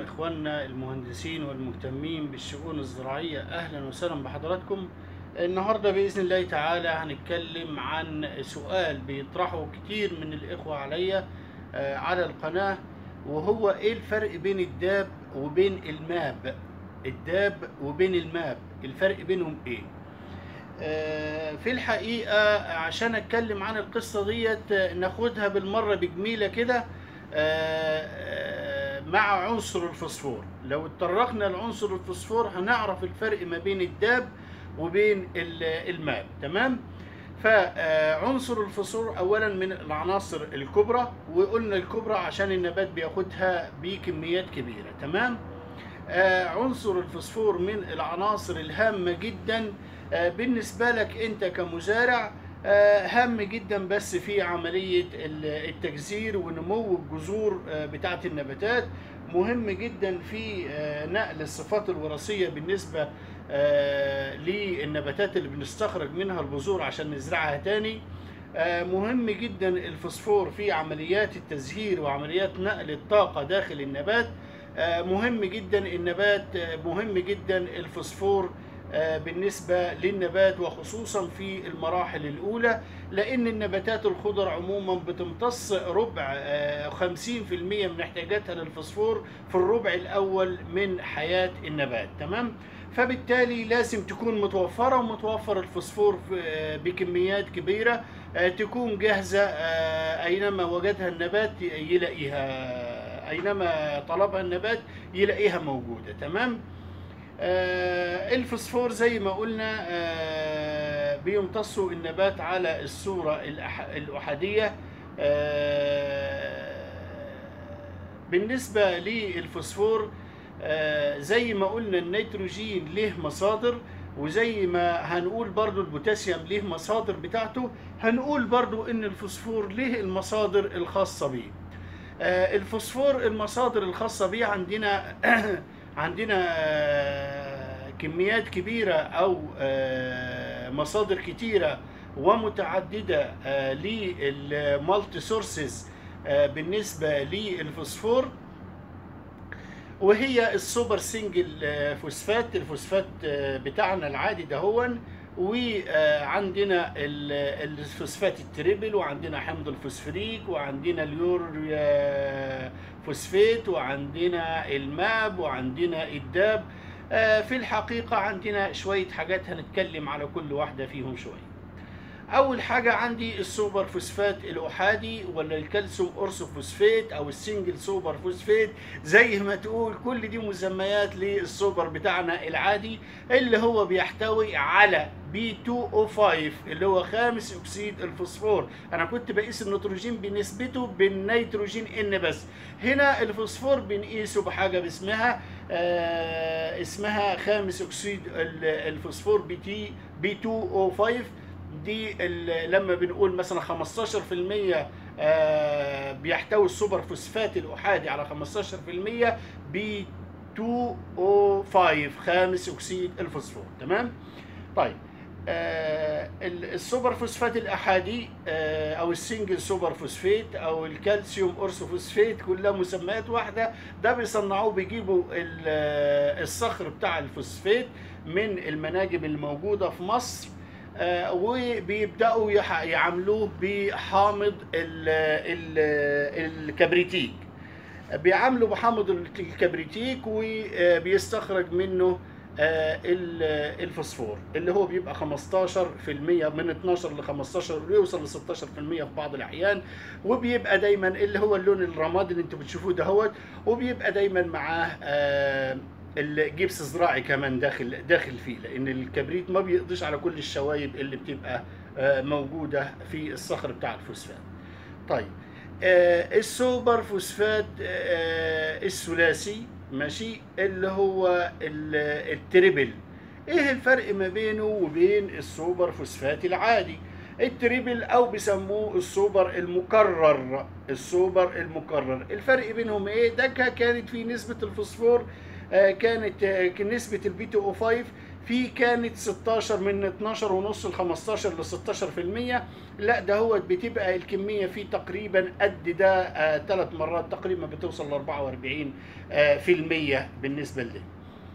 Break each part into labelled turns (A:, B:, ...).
A: إخواننا المهندسين والمهتمين بالشؤون الزراعية أهلا وسهلا بحضراتكم النهاردة بإذن الله تعالى هنتكلم عن سؤال بيطرحه كتير من الإخوة عليا آه، على القناة وهو إيه الفرق بين الداب وبين الماب الداب وبين الماب الفرق بينهم إيه آه، في الحقيقة عشان أتكلم عن القصة ديت آه، ناخدها بالمرة بجميلة كده آه، آه، مع عنصر الفوسفور لو اتطرقنا لعنصر الفوسفور هنعرف الفرق ما بين الداب وبين ال- الماب تمام فعنصر الفوسفور اولا من العناصر الكبرى وقلنا الكبرى عشان النبات بياخدها بكميات كبيره تمام آه، عنصر الفوسفور من العناصر الهامة جدا آه، بالنسبة لك انت كمزارع آه، هام جدا بس في عملية ال- التجذير ونمو الجذور آه، بتاعة النباتات مهم جدا في آه، نقل الصفات الوراثية بالنسبة آه، للنباتات اللي بنستخرج منها البذور عشان نزرعها تاني آه، مهم جدا الفوسفور في عمليات التزهير وعمليات نقل الطاقة داخل النبات آه، مهم جدا النبات آه، مهم جدا الفوسفور آه، بالنسبة للنبات وخصوصا في المراحل الأولى لأن النباتات الخضر عموما بتمتص ربع آه، 50% من احتياجاتها للفوسفور في الربع الأول من حياة النبات تمام فبالتالي لازم تكون متوفرة ومتوفر الفوسفور في- آه، بكميات كبيرة آه، تكون جاهزة آه، أينما وجدها النبات يلاقيها أينما طلبها النبات يلاقيها موجودة تمام آه، الفوسفور زي ما قلنا آه، بيمتصوا النبات على الصورة الأح- الأحادية آه، بالنسبة للفوسفور آه، زي ما قلنا النيتروجين له مصادر وزي ما هنقول برضو البوتاسيوم له مصادر بتاعته هنقول برضو ان الفوسفور له المصادر الخاصة بيه آه، الفوسفور المصادر الخاصة بيه عندنا عندنا آه، كميات كبيرة أو آه، مصادر كتيرة ومتعددة للمالتي سورسز بالنسبة للفوسفور وهي السوبر سنجل آه، فوسفات الفوسفات آه، بتاعنا العادي دهون وعندنا ال- الفوسفات التريبل وعندنا حمض الفوسفوريك وعندنا اليوريا فوسفات وعندنا الماب وعندنا الداب آه، في الحقيقة عندنا شوية حاجات هنتكلم على كل واحدة فيهم شوية اول حاجه عندي السوبر فوسفات الاحادي ولا الكالسيوم اورثوفوسفات او السنجل سوبر فوسفات زي ما تقول كل دي مسميات للسوبر بتاعنا العادي اللي هو بيحتوي على B2O5 اللي هو خامس اكسيد الفوسفور انا كنت بقيس النيتروجين بنسبته بالنيتروجين ان بس هنا الفوسفور بنقيسه بحاجه باسمها آه اسمها خامس اكسيد ال- الفوسفور بي تي B2O5 دي ال- لما بنقول مثلا 15% آه، بيحتوي السوبر فوسفات الاحادي على 15% ب 2O5 خامس اكسيد الفوسفور تمام طيب آه ال- السوبر فوسفات الاحادي آه او السنجل سوبر فوسفات او الكالسيوم اورثوفوسفات كلها مسميات واحده ده بيصنعوه بيجيبوا ال- آه، الصخر بتاع الفوسفات من المناجم الموجوده في مصر آه، وبيبداوا يح- يعاملوه بحامض ال ال الكبريتيك بيعاملوا بحامض الكبريتيك وبيستخرج منه آه، ال- الفوسفور اللي هو بيبقى 15% من 12 ل 15 ويوصل ل 16% في بعض الاحيان وبيبقى دايما اللي هو اللون الرمادي اللي انتوا بتشوفوه دهوت وبيبقى دايما معاه آه، الجبس الزراعي كمان داخل داخل فيه لان الكبريت ما بيقضيش على كل الشوايب اللي بتبقى آه، موجوده في الصخر بتاع الفوسفات طيب آه، السوبر فوسفات آه، الثلاثي ماشي اللي هو ال- التريبل ايه الفرق ما بينه وبين السوبر فوسفات العادي التريبل او بيسموه السوبر المكرر السوبر المكرر الفرق بينهم ايه ده كا- كانت في نسبة الفوسفور آه، كانت آه، نسبة البي 2 او 5 في كانت 16 من 12 ونص ل 15 ل 16% لا ده هو بتبقى الكميه فيه تقريبا قد ده ثلاث مرات تقريبا بتوصل ل 44 آه، في المية بالنسبه لده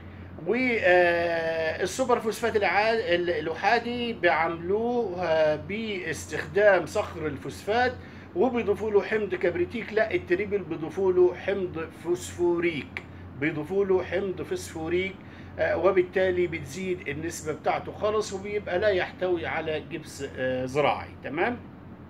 A: والسوبر فوسفات الع- ال- الأحادي بيعملوه آه، باستخدام صخر الفوسفات وبيضيفوا له حمض كبريتيك لا التريبل بيضيفوا له حمض فوسفوريك بيضيفوا له حمض فوسفوريك آه، وبالتالي بتزيد النسبة بتاعته خالص وبيبقى لا يحتوي على جبس آه، زراعي تمام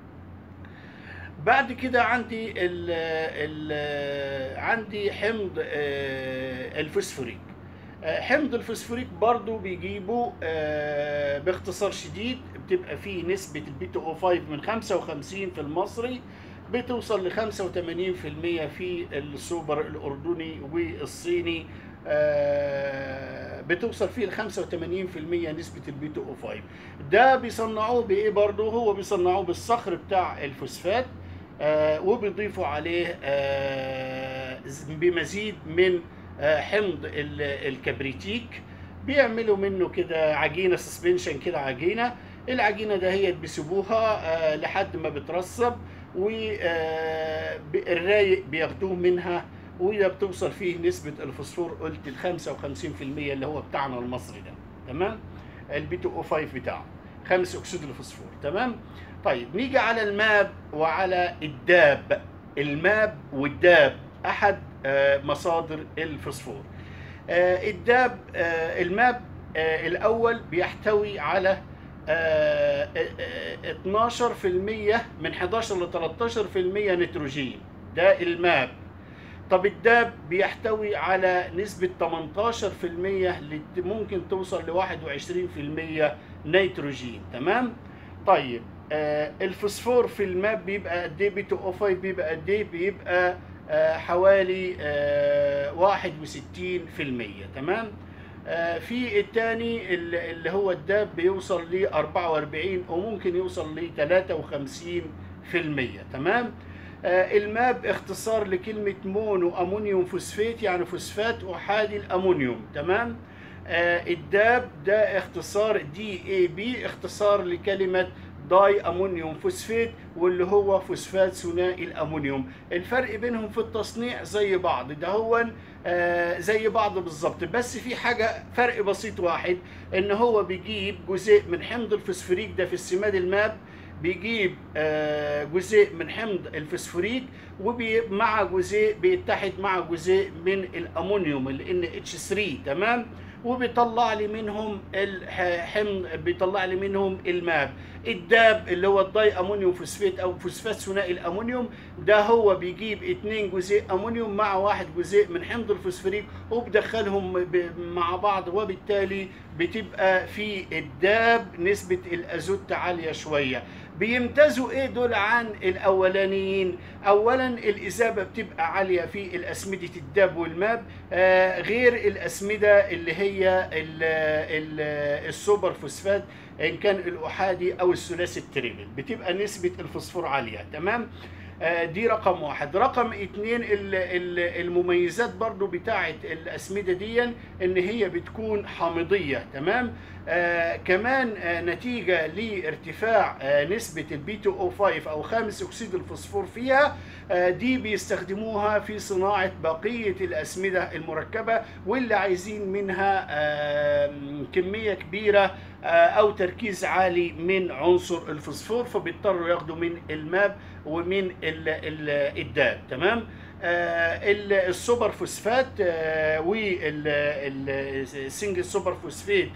A: بعد كده عندي ال ال عندي حمض آه، الفوسفوريك آه، حمض الفوسفوريك برضو بيجيبوا آه، باختصار شديد بتبقى فيه نسبة البيتا او 5 من 55 في المصري بتوصل ل 85% في السوبر الأردني والصيني آه، بتوصل فيه ل 85% نسبة البيتا او 5 ده بيصنعوه بإيه برضو هو بيصنعوه بالصخر بتاع الفوسفات آه، وبيضيفوا عليه آه، بمزيد من آه، حمض ال- الكبريتيك بيعملوا منه كده عجينه سسبنشن كده عجينه العجينه ده هي بيسيبوها آه، لحد ما بترسب والرايق بياخدوه منها وده بتوصل فيه نسبة الفوسفور قلت ال 55% اللي هو بتاعنا المصري ده تمام البي او 5 بتاعه خمس اكسيد الفوسفور تمام طيب نيجي على الماب وعلى الداب الماب والداب احد آه، مصادر الفوسفور آه، الداب آه، الماب آه، الاول بيحتوي على آه، آه، 12% من 11 ل 13% نيتروجين ده الماب طب الداب بيحتوي على نسبة 18% لت- ممكن توصل ل 21% نيتروجين تمام؟ طيب آه الفوسفور في الماب بيبقى قد ايه بيتا او 5 بيبقى قد ايه؟ بيبقى آه حوالي آه 61% تمام؟ آه في الثاني اللي اللي هو الداب بيوصل ل 44 وممكن يوصل ل 53% تمام؟ آه، الماب اختصار لكلمة مونو أمونيوم فوسفات يعني فوسفات أحادي الأمونيوم تمام آه، الداب ده اختصار دي اي بي اختصار لكلمة داي أمونيوم فوسفات واللي هو فوسفات ثنائي الأمونيوم الفرق بينهم في التصنيع زي بعض ده هو آه، زي بعض بالظبط بس في حاجة فرق بسيط واحد ان هو بيجيب جزء من حمض الفوسفوريك ده في السماد الماب بيجيب آه، جزيء من حمض الفوسفوريك ومع جزيء بيتحد مع جزيء من الامونيوم ال NH3 تمام وبيطلع لي منهم الحمض بيطلع لي منهم الماب الداب اللي هو الداي امونيوم فوسفات او فوسفات ثنائي الامونيوم ده هو بيجيب اتنين جزيء امونيوم مع واحد جزيء من حمض الفوسفوريك وبدخلهم ب- مع بعض وبالتالي بتبقى في الداب نسبة الازوت عالية شوية بيمتازوا ايه دول عن الاولانيين اولا الاذابه بتبقى عاليه في الاسمده الداب والماب آه غير الاسمده اللي هي ال ال السوبر فوسفات ان كان الاحادي او الثلاثي التريبل بتبقى نسبه الفوسفور عاليه تمام آه، دي رقم واحد رقم اتنين ال- ال- المميزات برضو بتاعت الأسمدة دي ان هي بتكون حامضية تمام آه كمان آه نتيجة لارتفاع آه نسبة البي او 5 او خامس اكسيد الفوسفور فيها آه دي بيستخدموها في صناعة بقية الأسمدة المركبة واللي عايزين منها آه كمية كبيرة آه او تركيز عالي من عنصر الفوسفور فبيضطروا ياخدوا من الماب ومن ال- ال- الداب تمام آه، ال- السوبر فوسفات والسنجل سوبر فوسفات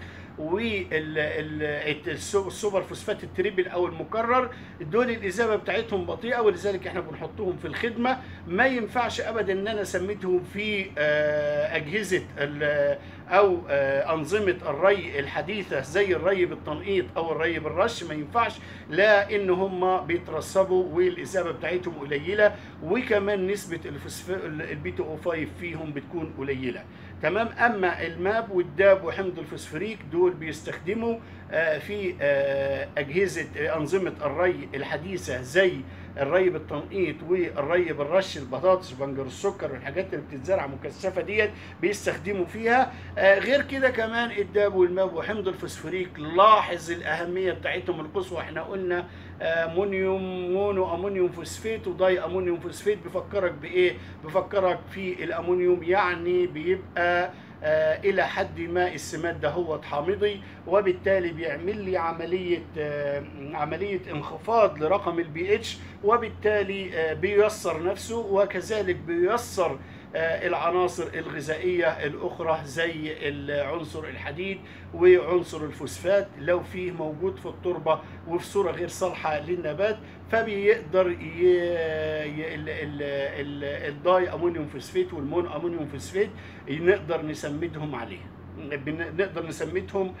A: والسوبر فوسفات التريبل او المكرر دول الاذابه بتاعتهم بطيئه ولذلك احنا بنحطهم في الخدمه ما ينفعش ابدا ان انا سميتهم في آه، اجهزه ال- او آه، انظمه الري الحديثه زي الري بالتنقيط او الري بالرش ما ينفعش لا ان هم بيترسبوا والاذابه بتاعتهم قليله وكمان نسبه الفوسف- البيتا او 5 فيهم بتكون قليله تمام اما الماب والداب وحمض الفوسفوريك دول بيستخدموا آه، في آه، اجهزه آه، انظمه الري الحديثه زي الري بالتنقيط والري بالرش البطاطس وبنجر السكر والحاجات اللي بتتزرع مكثفه ديت بيستخدموا فيها آه، غير كده كمان الداب والماب وحمض الفوسفوريك لاحظ الاهميه بتاعتهم القصوى احنا قلنا امونيوم مونو امونيوم فوسفيت وداي امونيوم فوسفيت بيفكرك بايه بيفكرك في الامونيوم يعني بيبقى آه الى حد ما السماد ده هو حامضي وبالتالي بيعمل لي عمليه آه عمليه انخفاض لرقم البي اتش وبالتالي آه بييسر نفسه وكذلك بييسر آه، العناصر الغذائية الأخرى زي عنصر الحديد وعنصر الفوسفات لو فيه موجود في التربة وفي صورة غير صالحة للنبات فبيقدر ي... ي... ال... ال... ال... الداي أمونيوم فوسفيت والمون أمونيوم فوسفيت نقدر نسمدهم عليه بن- نقدر نسميتهم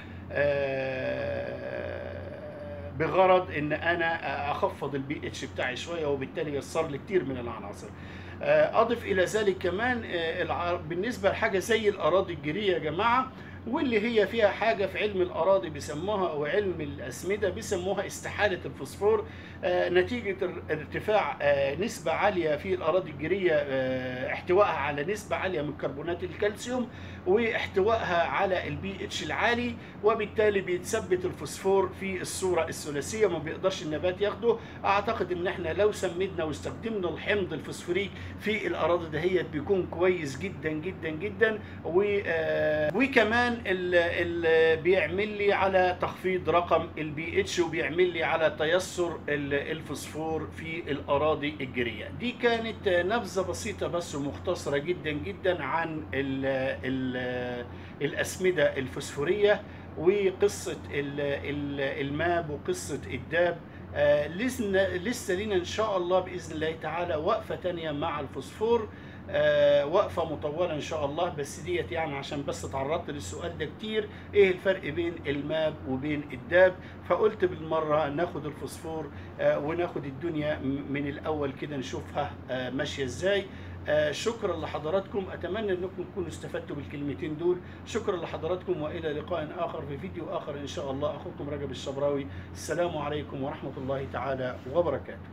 A: آه، بغرض ان انا اخفض البي اتش بتاعي شويه وبالتالي يسر لي كتير من العناصر آه، اضف الى ذلك كمان آه، الع- بالنسبه لحاجه زي الاراضي الجيريه يا جماعه واللي هي فيها حاجه في علم الاراضي بيسموها او علم الاسمده بيسموها استحاله الفوسفور آه، نتيجه ار- ارتفاع آه، نسبه عاليه في الاراضي الجيريه آه، احتوائها على نسبه عاليه من كربونات الكالسيوم واحتوائها على البي اتش العالي وبالتالي بيتثبت الفوسفور في الصوره الثلاثيه ما بيقدرش النبات ياخده اعتقد ان احنا لو سمدنا واستخدمنا الحمض الفوسفوريك في الاراضي دهيت بيكون كويس جدا جدا جدا و آه، وكمان ال ال بيعمل لي على تخفيض رقم البي اتش وبيعمل لي على تيسر ال- الفوسفور في الاراضي الجيريه دي كانت نبذه بسيطه بس ومختصره جدا جدا عن ال ال الاسمده الفوسفوريه وقصه ال- ال- الماب وقصه الداب آه، لسنا لسه لينا ان شاء الله باذن الله تعالى وقفه تانية مع الفوسفور آه، وقفه مطوله ان شاء الله بس ديت يعني عشان بس تعرضت للسؤال ده كتير ايه الفرق بين الماب وبين الداب فقلت بالمره ناخد الفوسفور آه، وناخد الدنيا م- من الاول كده نشوفها آه، ماشيه ازاي آه، شكرا لحضراتكم اتمنى انكم تكونوا استفدتوا بالكلمتين دول شكرا لحضراتكم والى لقاء اخر في فيديو اخر ان شاء الله اخوكم رجب الشبراوي السلام عليكم ورحمه الله تعالى وبركاته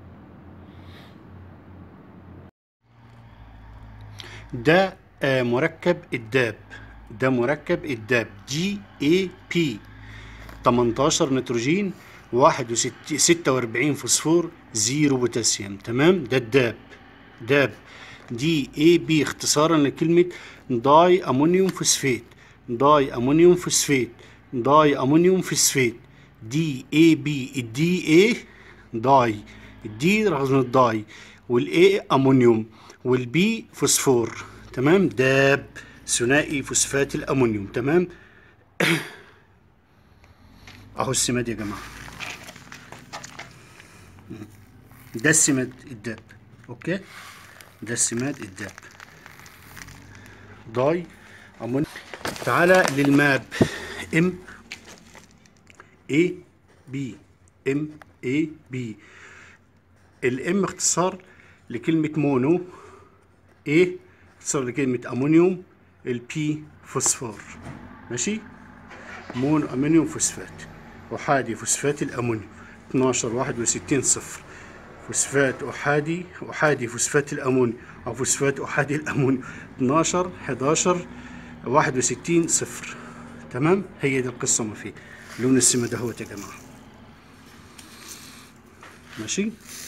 A: ده آه، مركب الداب ده مركب الداب جي اي بي 18 نيتروجين 46 فوسفور زيرو بوتاسيوم تمام ده الداب داب دي اي بي اختصارا لكلمة داي امونيوم فوسفات داي امونيوم فوسفات داي امونيوم فوسفات دي اي بي الدي اي داي الدي رغم الداي والاي امونيوم والبي فوسفور تمام داب ثنائي فوسفات الامونيوم تمام اهو السماد يا جماعه ده السماد الداب اوكي ده السماد الداب داي امون تعالى للماب ام اي بي ام اي بي الام اختصار لكلمة مونو ايه اختصار لكلمة امونيوم البي فوسفور ماشي مونو امونيوم فوسفات احادي فوسفات الامونيوم 12 61 صفر فوسفات احادي احادي فوسفات الامونيوم او فوسفات احادي الامونيوم 12 11 61 صفر تمام هي دي القصه ما فيه لون السما ده هو يا جماعه ماشي